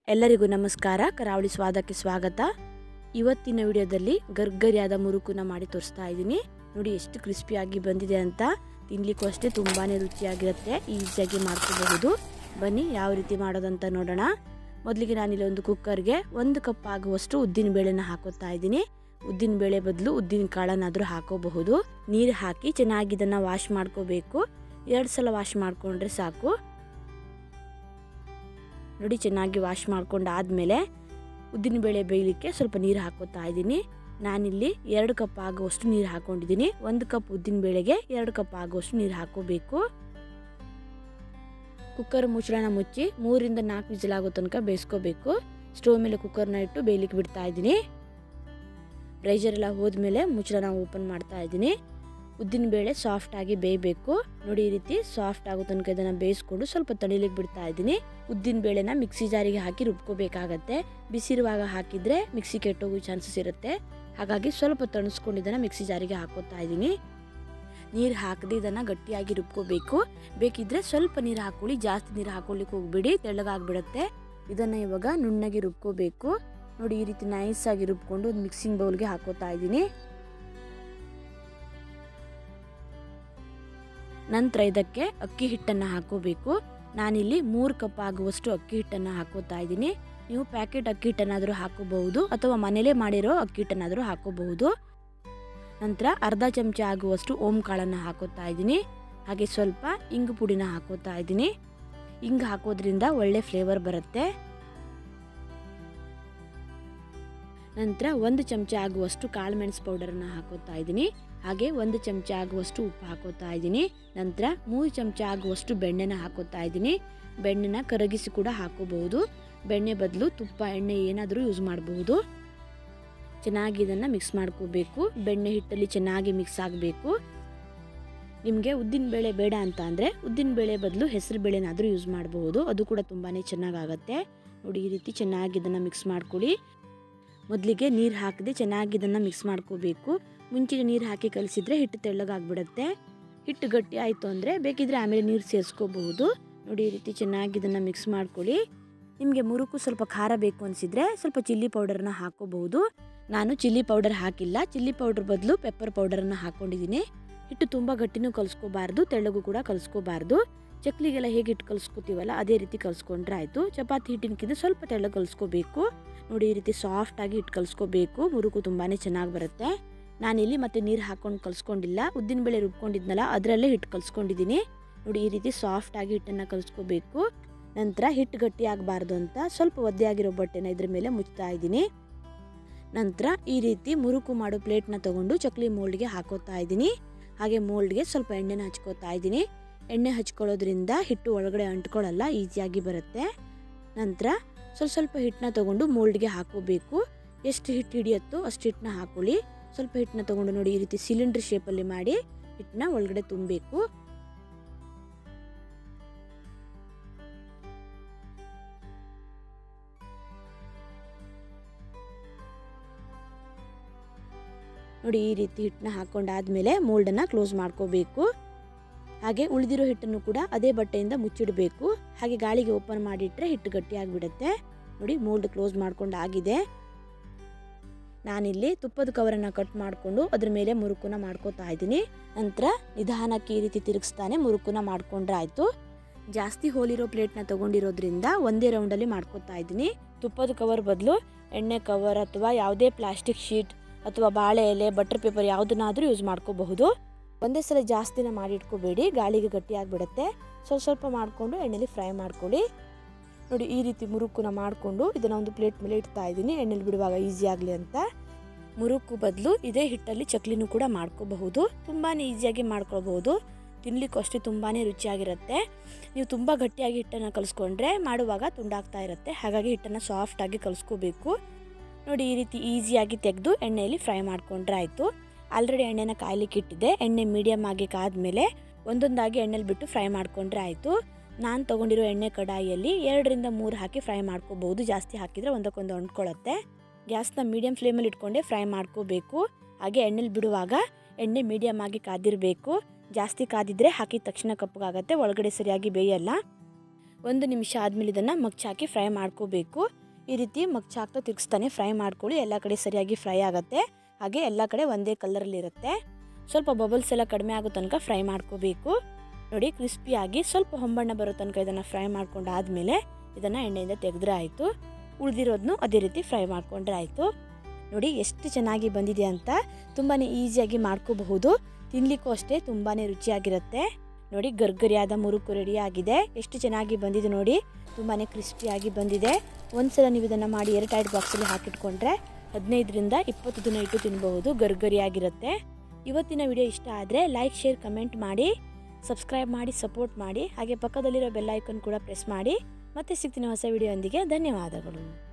ಎಲ್ಲರಿಗೂ ನಮಸ್ಕಾರ ಕರಾವಳಿ ಸ್ವಾದಕ್ಕೆ ಸ್ವಾಗತ ಇವತ್ತಿನ ವಿಡಿಯೋದಲ್ಲಿ ಗರ್ಗರಿಯಾದ ಮುರುಕುನ ಮಾಡಿ ತೋರಿಸ್ತಾ ಇದ್ದೀನಿ ನೋಡಿ ಎಷ್ಟು ಕ್ರಿಸ್ಪಿಯಾಗಿ ಬಂದಿದೆ ಅಂತ ತಿನ್ಲಿಕ್ಕೂ ಅಷ್ಟೇ ತುಂಬಾ ರುಚಿಯಾಗಿರುತ್ತೆ ಈಸಿಯಾಗಿ ಮಾಡ್ಕೋಬಹುದು ಬನ್ನಿ ಯಾವ ರೀತಿ ಮಾಡೋದಂತ ನೋಡೋಣ ಮೊದಲಿಗೆ ನಾನಿಲ್ಲಿ ಒಂದು ಕುಕ್ಕರ್ಗೆ ಒಂದು ಕಪ್ ಆಗುವಷ್ಟು ಉದ್ದಿನ ಬೇಳೆನ ಹಾಕೋತಾ ಇದ್ದೀನಿ ಉದ್ದಿನ ಬೇಳೆ ಬದಲು ಉದ್ದಿನ ಕಾಳನ್ನಾದರೂ ಹಾಕೋಬಹುದು ನೀರು ಹಾಕಿ ಚೆನ್ನಾಗಿ ಇದನ್ನು ವಾಶ್ ಮಾಡ್ಕೋಬೇಕು ಎರಡು ಸಲ ವಾಶ್ ಮಾಡಿಕೊಂಡ್ರೆ ಸಾಕು ನೋಡಿ ಚೆನ್ನಾಗಿ ವಾಶ್ ಮಾಡ್ಕೊಂಡಾದ್ಮೇಲೆ ಉದ್ದಿನಬೇಳೆ ಬೇಯಲಿಕ್ಕೆ ಸ್ವಲ್ಪ ನೀರು ಹಾಕೋತಾ ಇದ್ದೀನಿ ನಾನಿಲ್ಲಿ ಎರಡು ಕಪ್ ಆಗುವಷ್ಟು ನೀರು ಹಾಕೊಂಡಿದ್ದೀನಿ ಒಂದು ಕಪ್ ಉದ್ದಿನಬೇಳೆಗೆ ಎರಡು ಕಪ್ ಆಗುವಷ್ಟು ನೀರು ಹಾಕೋಬೇಕು ಕುಕ್ಕರ್ ಮುಚ್ಚಳನ ಮುಚ್ಚಿ ಮೂರಿಂದ ನಾಲ್ಕು ವಿಜಿಲ್ ಆಗೋ ತನಕ ಬೇಯಿಸ್ಕೋಬೇಕು ಸ್ಟೋವ್ ಮೇಲೆ ಕುಕ್ಕರ್ನ ಇಟ್ಟು ಬೇಯಲಿಕ್ಕೆ ಬಿಡ್ತಾ ಇದ್ದೀನಿ ಪ್ರೆಷರ್ ಎಲ್ಲ ಹೋದ್ಮೇಲೆ ಮುಚ್ಚಳನ ಓಪನ್ ಮಾಡ್ತಾ ಇದ್ದೀನಿ ಉದ್ದಿನಬೇಳೆ ಸಾಫ್ಟ್ ಆಗಿ ಬೇಯಬೇಕು ನೋಡಿ ಈ ರೀತಿ ಸಾಫ್ಟ್ ಆಗೋ ತನಕ ಇದನ್ನು ಬೇಯಿಸ್ಕೊಂಡು ಸ್ವಲ್ಪ ತಣಿಲಿಕ್ಕೆ ಬಿಡ್ತಾ ಇದ್ದೀನಿ ಉದ್ದಿನ ಬೇಳೆನ ಮಿಕ್ಸಿ ಜಾರಿಗೆ ಹಾಕಿ ರುಬ್ಕೋಬೇಕಾಗತ್ತೆ ಬಿಸಿರುವಾಗ ಹಾಕಿದ್ರೆ ಮಿಕ್ಸಿ ಕೆಟ್ಟೋಗೋ ಚಾನ್ಸಸ್ ಇರುತ್ತೆ ಹಾಗಾಗಿ ಸ್ವಲ್ಪ ತಣಿಸ್ಕೊಂಡು ಇದನ್ನು ಮಿಕ್ಸಿ ಜಾರಿಗೆ ಹಾಕೋತಾ ಇದ್ದೀನಿ ನೀರು ಹಾಕದೆ ಇದನ್ನು ಗಟ್ಟಿಯಾಗಿ ರುಬ್ಕೋಬೇಕು ಬೇಕಿದ್ರೆ ಸ್ವಲ್ಪ ನೀರು ಹಾಕೊಳ್ಳಿ ಜಾಸ್ತಿ ನೀರು ಹಾಕೊಳ್ಳಿಕ್ಕೆ ಹೋಗ್ಬಿಡಿ ತೆಳ್ಳಗಾಗ್ಬಿಡುತ್ತೆ ಇದನ್ನು ಇವಾಗ ನುಣ್ಣಗೆ ರುಬ್ಕೋಬೇಕು ನೋಡಿ ಈ ರೀತಿ ನೈಸಾಗಿ ರುಬ್ಕೊಂಡು ಒಂದು ಮಿಕ್ಸಿಂಗ್ ಬೌಲ್ಗೆ ಹಾಕೋತಾ ಇದ್ದೀನಿ ನಂತರ ಇದಕ್ಕೆ ಅಕ್ಕಿ ಹಿಟ್ಟನ್ನು ಹಾಕೋಬೇಕು ನಾನಿಲ್ಲಿ ಮೂರು ಕಪ್ ಆಗುವಷ್ಟು ಅಕ್ಕಿ ಹಿಟ್ಟನ್ನು ಹಾಕೋತಾ ಇದ್ದೀನಿ ನೀವು ಪ್ಯಾಕೆಟ್ ಅಕ್ಕಿ ಹಿಟ್ಟನ್ನಾದರೂ ಹಾಕೋಬಹುದು ಅಥವಾ ಮನೇಲೇ ಮಾಡಿರೋ ಅಕ್ಕಿ ಹಿಟ್ಟನ್ನಾದರೂ ಹಾಕೋಬಹುದು ನಂತರ ಅರ್ಧ ಚಮಚ ಆಗುವಷ್ಟು ಓಂ ಕಾಳನ್ನು ಹಾಕೋತಾ ಇದ್ದೀನಿ ಹಾಗೆ ಸ್ವಲ್ಪ ಇಂಗು ಪುಡಿನ ಹಾಕೋತಾ ಇದ್ದೀನಿ ಇಂಗು ಹಾಕೋದ್ರಿಂದ ಒಳ್ಳೆ ಫ್ಲೇವರ್ ಬರುತ್ತೆ ನಂತರ ಒಂದು ಚಮಚ ಆಗುವಷ್ಟು ಕಾಳು ಮೆಣಸು ಪೌಡರನ್ನು ಹಾಕೋತಾ ಇದ್ದೀನಿ ಹಾಗೆ ಒಂದು ಚಮಚ ಆಗುವಷ್ಟು ಉಪ್ಪು ಹಾಕೋತಾ ಇದ್ದೀನಿ ನಂತರ ಮೂರು ಚಮಚ ಆಗುವಷ್ಟು ಬೆಣ್ಣೆನ ಹಾಕೋತಾ ಇದ್ದೀನಿ ಬೆಣ್ಣೆನ ಕರಗಿಸಿ ಕೂಡ ಹಾಕೋಬಹುದು ಬೆಣ್ಣೆ ಬದಲು ತುಪ್ಪ ಎಣ್ಣೆ ಏನಾದರೂ ಯೂಸ್ ಮಾಡಬಹುದು ಚೆನ್ನಾಗಿ ಇದನ್ನು ಮಿಕ್ಸ್ ಮಾಡ್ಕೋಬೇಕು ಬೆಣ್ಣೆ ಹಿಟ್ಟಲ್ಲಿ ಚೆನ್ನಾಗಿ ಮಿಕ್ಸ್ ಆಗಬೇಕು ನಿಮಗೆ ಉದ್ದಿನ ಬೇಳೆ ಬೇಡ ಅಂತ ಅಂದರೆ ಉದ್ದಿನ ಬೇಳೆ ಬದಲು ಹೆಸರು ಬೇಳೆನಾದರೂ ಯೂಸ್ ಮಾಡಬಹುದು ಅದು ಕೂಡ ತುಂಬಾ ಚೆನ್ನಾಗಾಗತ್ತೆ ನೋಡಿ ಈ ರೀತಿ ಚೆನ್ನಾಗಿ ಇದನ್ನು ಮಿಕ್ಸ್ ಮಾಡ್ಕೊಳ್ಳಿ ಮೊದಲಿಗೆ ನೀರು ಹಾಕದೆ ಚೆನ್ನಾಗಿ ಇದನ್ನು ಮಿಕ್ಸ್ ಮಾಡ್ಕೋಬೇಕು ಮುಂಚೆ ನೀರು ಹಾಕಿ ಕಲಿಸಿದ್ರೆ ಹಿಟ್ಟು ತೆಳ್ಳಗಾಗ್ಬಿಡುತ್ತೆ ಹಿಟ್ಟು ಗಟ್ಟಿ ಆಯಿತು ಅಂದರೆ ಬೇಕಿದ್ರೆ ಆಮೇಲೆ ನೀರು ಸೇರಿಸ್ಕೋಬಹುದು ನೋಡಿ ಈ ರೀತಿ ಚೆನ್ನಾಗಿ ಇದನ್ನು ಮಿಕ್ಸ್ ಮಾಡ್ಕೊಳ್ಳಿ ನಿಮಗೆ ಮುರುಕು ಸ್ವಲ್ಪ ಖಾರ ಬೇಕು ಅನಿಸಿದರೆ ಸ್ವಲ್ಪ ಚಿಲ್ಲಿ ಪೌಡರ್ನ ಹಾಕೋಬಹುದು ನಾನು ಚಿಲ್ಲಿ ಪೌಡರ್ ಹಾಕಿಲ್ಲ ಚಿಲ್ಲಿ ಪೌಡರ್ ಬದಲು ಪೆಪ್ಪರ್ ಪೌಡರನ್ನು ಹಾಕ್ಕೊಂಡಿದ್ದೀನಿ ಹಿಟ್ಟು ತುಂಬ ಗಟ್ಟಿನೂ ಕಲಿಸ್ಕೋಬಾರ್ದು ತೆಳ್ಳಗೂ ಕೂಡ ಕಲಿಸ್ಕೋಬಾರ್ದು ಚಕ್ಲಿಗೆಲ್ಲ ಹೇಗೆ ಹಿಟ್ಟು ಕಲಿಸ್ಕೋತೀವಲ್ಲ ಅದೇ ರೀತಿ ಕಲಿಸ್ಕೊಂಡ್ರೆ ಆಯಿತು ಚಪಾತಿ ಹಿಟ್ಟಿನಕ್ಕಿಂತ ಸ್ವಲ್ಪ ತೆಳ್ಳಗೆ ಕಲಿಸ್ಕೋಬೇಕು ನೋಡಿ ಈ ರೀತಿ ಸಾಫ್ಟಾಗಿ ಹಿಟ್ಟು ಕಲಿಸ್ಕೋಬೇಕು ಮುರುಕು ತುಂಬಾ ಚೆನ್ನಾಗಿ ಬರುತ್ತೆ ನಾನಿಲ್ಲಿ ಮತ್ತೆ ನೀರು ಹಾಕ್ಕೊಂಡು ಕಲಿಸ್ಕೊಂಡಿಲ್ಲ ಉದ್ದಿನಬೇಳೆ ರುಬ್ಕೊಂಡಿದ್ನಲ್ಲ ಅದರಲ್ಲೇ ಹಿಟ್ಟು ಕಲಿಸ್ಕೊಂಡಿದ್ದೀನಿ ನೋಡಿ ಈ ರೀತಿ ಸಾಫ್ಟಾಗಿ ಹಿಟ್ಟನ್ನು ಕಲಿಸ್ಕೋಬೇಕು ನಂತರ ಹಿಟ್ಟು ಗಟ್ಟಿ ಆಗಬಾರ್ದು ಅಂತ ಸ್ವಲ್ಪ ಒದ್ದೆ ಆಗಿರೋ ಬಟ್ಟೆನ ಇದ್ರ ಮೇಲೆ ಮುಚ್ತಾ ಇದ್ದೀನಿ ನಂತರ ಈ ರೀತಿ ಮುರುಕು ಮಾಡೋ ಪ್ಲೇಟ್ನ ತಗೊಂಡು ಚಕ್ಲಿ ಮೋಲ್ಡ್ಗೆ ಹಾಕೋತಾ ಇದ್ದೀನಿ ಹಾಗೆ ಮೋಲ್ಡ್ಗೆ ಸ್ವಲ್ಪ ಎಣ್ಣೆನ ಹಚ್ಕೋತಾ ಇದ್ದೀನಿ ಎಣ್ಣೆ ಹಚ್ಕೊಳ್ಳೋದ್ರಿಂದ ಹಿಟ್ಟು ಒಳಗಡೆ ಅಂಟ್ಕೊಳ್ಳಲ್ಲ ಈಸಿಯಾಗಿ ಬರುತ್ತೆ ನಂತರ ಸ್ವಲ್ಪ ಸ್ವಲ್ಪ ಹಿಟ್ಟನ್ನ ತಗೊಂಡು ಮೋಲ್ಡ್ಗೆ ಹಾಕೋಬೇಕು ಎಷ್ಟು ಹಿಟ್ಟು ಹಿಡಿಯುತ್ತೋ ಅಷ್ಟು ಹಿಟ್ಟನ್ನ ಹಾಕೊಳ್ಳಿ ಸ್ವಲ್ಪ ಹಿಟ್ಟನ್ನ ತಗೊಂಡು ನೋಡಿ ಈ ರೀತಿ ಸಿಲಿಂಡರ್ ಶೇಪಲ್ಲಿ ಮಾಡಿ ಹಿಟ್ಟನ್ನ ಒಳಗಡೆ ತುಂಬಬೇಕು ನೋಡಿ ಈ ರೀತಿ ಹಿಟ್ಟನ್ನ ಹಾಕೊಂಡಾದ್ಮೇಲೆ ಮೋಲ್ಡನ್ನು ಕ್ಲೋಸ್ ಮಾಡ್ಕೋಬೇಕು ಹಾಗೆ ಉಳಿದಿರೋ ಹಿಟ್ಟನ್ನು ಕೂಡ ಅದೇ ಬಟ್ಟೆಯಿಂದ ಮುಚ್ಚಿಡಬೇಕು ಹಾಗೆ ಗಾಳಿಗೆ ಓಪನ್ ಮಾಡಿಟ್ರೆ ಹಿಟ್ಟು ಗಟ್ಟಿ ಆಗಿಬಿಡುತ್ತೆ ನೋಡಿ ಮೋಲ್ಡ್ ಕ್ಲೋಸ್ ಮಾಡ್ಕೊಂಡು ಆಗಿದೆ ನಾನಿಲ್ಲಿ ತುಪ್ಪದ ಕವರನ್ನು ಕಟ್ ಮಾಡಿಕೊಂಡು ಅದ್ರ ಮೇಲೆ ಮುರುಕುನ ಮಾಡ್ಕೋತಾ ಇದ್ದೀನಿ ನಂತರ ನಿಧಾನಕ್ಕೆ ಈ ರೀತಿ ತಿರುಗಿಸ್ತಾನೆ ಮುರುಕುನ ಮಾಡ್ಕೊಂಡ್ರೆ ಆಯಿತು ಜಾಸ್ತಿ ಹೋಲಿರೋ ಪ್ಲೇಟ್ನ ತಗೊಂಡಿರೋದ್ರಿಂದ ಒಂದೇ ರೌಂಡಲ್ಲಿ ಮಾಡ್ಕೋತಾ ಇದ್ದೀನಿ ತುಪ್ಪದ ಕವರ್ ಬದಲು ಎಣ್ಣೆ ಕವರ್ ಅಥವಾ ಯಾವುದೇ ಪ್ಲಾಸ್ಟಿಕ್ ಶೀಟ್ ಅಥವಾ ಬಾಳೆ ಎಲೆ ಬಟರ್ ಪೇಪರ್ ಯಾವುದನ್ನಾದರೂ ಯೂಸ್ ಮಾಡ್ಕೋಬಹುದು ಒಂದೇ ಸಲ ಜಾಸ್ತಿನ ಮಾಡಿ ಇಟ್ಕೋಬೇಡಿ ಗಾಳಿಗೆ ಗಟ್ಟಿ ಆಗಿಬಿಡುತ್ತೆ ಸ್ವಲ್ಪ ಸ್ವಲ್ಪ ಮಾಡಿಕೊಂಡು ಎಣ್ಣೆಲಿ ಫ್ರೈ ಮಾಡ್ಕೊಳ್ಳಿ ನೋಡಿ ಈ ರೀತಿ ಮುರುಕುನ ಮಾಡಿಕೊಂಡು ಇದನ್ನು ಒಂದು ಪ್ಲೇಟ್ ಮೇಲೆ ಇಡ್ತಾ ಇದ್ದೀನಿ ಎಣ್ಣೆಲಿ ಬಿಡುವಾಗ ಈಸಿ ಆಗಲಿ ಅಂತ ಮುರುಕು ಬದಲು ಇದೇ ಹಿಟ್ಟಲ್ಲಿ ಚಕ್ಲಿನೂ ಕೂಡ ಮಾಡ್ಕೋಬಹುದು ತುಂಬಾ ಈಸಿಯಾಗಿ ಮಾಡ್ಕೊಳ್ಬಹುದು ತಿನ್ಲಿಕ್ಕೂ ಅಷ್ಟೇ ತುಂಬಾ ರುಚಿಯಾಗಿರುತ್ತೆ ನೀವು ತುಂಬ ಗಟ್ಟಿಯಾಗಿ ಹಿಟ್ಟನ್ನು ಕಲಿಸ್ಕೊಂಡ್ರೆ ಮಾಡುವಾಗ ತುಂಡಾಗ್ತಾ ಇರುತ್ತೆ ಹಾಗಾಗಿ ಹಿಟ್ಟನ್ನು ಸಾಫ್ಟಾಗಿ ಕಲಿಸ್ಕೋಬೇಕು ನೋಡಿ ಈ ರೀತಿ ಈಸಿಯಾಗಿ ತೆಗೆದು ಎಣ್ಣೆಯಲ್ಲಿ ಫ್ರೈ ಮಾಡ್ಕೊಂಡ್ರೆ ಆಯಿತು ಆಲ್ರೆಡಿ ಎಣ್ಣೆನ ಕಾಯ್ಲಿಕ್ಕೆ ಇಟ್ಟಿದ್ದೆ ಎಣ್ಣೆ ಮೀಡಿಯಮ್ ಆಗಿ ಕಾದ್ಮೇಲೆ ಒಂದೊಂದಾಗಿ ಎಣ್ಣೆಲಿ ಬಿಟ್ಟು ಫ್ರೈ ಮಾಡ್ಕೊಂಡ್ರೆ ಆಯಿತು ನಾನು ತೊಗೊಂಡಿರೋ ಎಣ್ಣೆ ಕಡಾಯಿಯಲ್ಲಿ ಎರಡರಿಂದ ಮೂರು ಹಾಕಿ ಫ್ರೈ ಮಾಡ್ಕೋಬಹುದು ಜಾಸ್ತಿ ಹಾಕಿದರೆ ಒಂದಕ್ಕೊಂದು ಅಂಟ್ಕೊಳ್ಳುತ್ತೆ ಗ್ಯಾಸ್ನ ಮೀಡಿಯಮ್ ಫ್ಲೇಮಲ್ಲಿ ಇಟ್ಕೊಂಡೆ ಫ್ರೈ ಮಾಡ್ಕೋಬೇಕು ಹಾಗೆ ಎಣ್ಣೆಲಿ ಬಿಡುವಾಗ ಎಣ್ಣೆ ಮೀಡಿಯಮ್ ಆಗಿ ಕಾದಿರಬೇಕು ಜಾಸ್ತಿ ಕಾದಿದ್ರೆ ಹಾಕಿದ ತಕ್ಷಣ ಕಪ್ಪಗಾಗತ್ತೆ ಒಳಗಡೆ ಸರಿಯಾಗಿ ಬೇಯಲ್ಲ ಒಂದು ನಿಮಿಷ ಆದಮೇಲೆ ಇದನ್ನು ಮಗ್ಚಾಕಿ ಫ್ರೈ ಮಾಡ್ಕೋಬೇಕು ಈ ರೀತಿ ಮಗ್ಚಾಕ್ತಾ ತಿರ್ಗಿಸ್ತಾನೆ ಫ್ರೈ ಮಾಡ್ಕೊಳ್ಳಿ ಎಲ್ಲ ಕಡೆ ಸರಿಯಾಗಿ ಫ್ರೈ ಆಗುತ್ತೆ ಹಾಗೆ ಎಲ್ಲ ಕಡೆ ಒಂದೇ ಕಲರಲ್ಲಿರುತ್ತೆ ಸ್ವಲ್ಪ ಬಬಲ್ಸ್ ಎಲ್ಲ ಕಡಿಮೆ ಆಗೋ ತನಕ ಫ್ರೈ ಮಾಡ್ಕೋಬೇಕು ನೋಡಿ ಕ್ರಿಸ್ಪಿಯಾಗಿ ಸ್ವಲ್ಪ ಹೊಂಬಣ್ಣ ಬರೋ ತನಕ ಇದನ್ನು ಫ್ರೈ ಮಾಡ್ಕೊಂಡಾದ್ಮೇಲೆ ಇದನ್ನು ಎಣ್ಣೆಯಿಂದ ತೆಗೆದ್ರೆ ಆಯಿತು ಉಳಿದಿರೋದನ್ನು ಅದೇ ರೀತಿ ಫ್ರೈ ಮಾಡ್ಕೊಂಡ್ರೆ ಆಯಿತು ನೋಡಿ ಎಷ್ಟು ಚೆನ್ನಾಗಿ ಬಂದಿದೆ ಅಂತ ತುಂಬಾ ಈಸಿಯಾಗಿ ಮಾಡ್ಕೋಬಹುದು ತಿನ್ಲಿಕ್ಕೂ ಅಷ್ಟೇ ತುಂಬಾ ರುಚಿಯಾಗಿರುತ್ತೆ ನೋಡಿ ಗರ್ಗರಿಯಾದ ಮುರುಕು ರೆಡಿ ಆಗಿದೆ ಎಷ್ಟು ಚೆನ್ನಾಗಿ ಬಂದಿದೆ ನೋಡಿ ತುಂಬಾ ಕ್ರಿಸ್ಪಿಯಾಗಿ ಬಂದಿದೆ ಒಂದ್ಸಲ ನೀವು ಇದನ್ನು ಮಾಡಿ ಏರ್ ಟೈಟ್ ಬಾಕ್ಸಲ್ಲಿ ಹಾಕಿಟ್ಕೊಂಡ್ರೆ ಹದಿನೈದರಿಂದ ಇಪ್ಪತ್ತು ದಿನ ಇಟ್ಟು ತಿನ್ನಬಹುದು ಗರ್ಗರಿಯಾಗಿರುತ್ತೆ ಇವತ್ತಿನ ವಿಡಿಯೋ ಇಷ್ಟ ಆದರೆ ಲೈಕ್ ಶೇರ್ ಕಮೆಂಟ್ ಮಾಡಿ ಸಬ್ಸ್ಕ್ರೈಬ್ ಮಾಡಿ ಸಪೋರ್ಟ್ ಮಾಡಿ ಹಾಗೆ ಪಕ್ಕದಲ್ಲಿರೋ ಬೆಲ್ ಐಕನ್ ಕೂಡ ಪ್ರೆಸ್ ಮಾಡಿ ಮತ್ತೆ ಸಿಗ್ತೀನಿ ಹೊಸ ವಿಡಿಯೋ ಒಂದಿಗೆ ಧನ್ಯವಾದಗಳು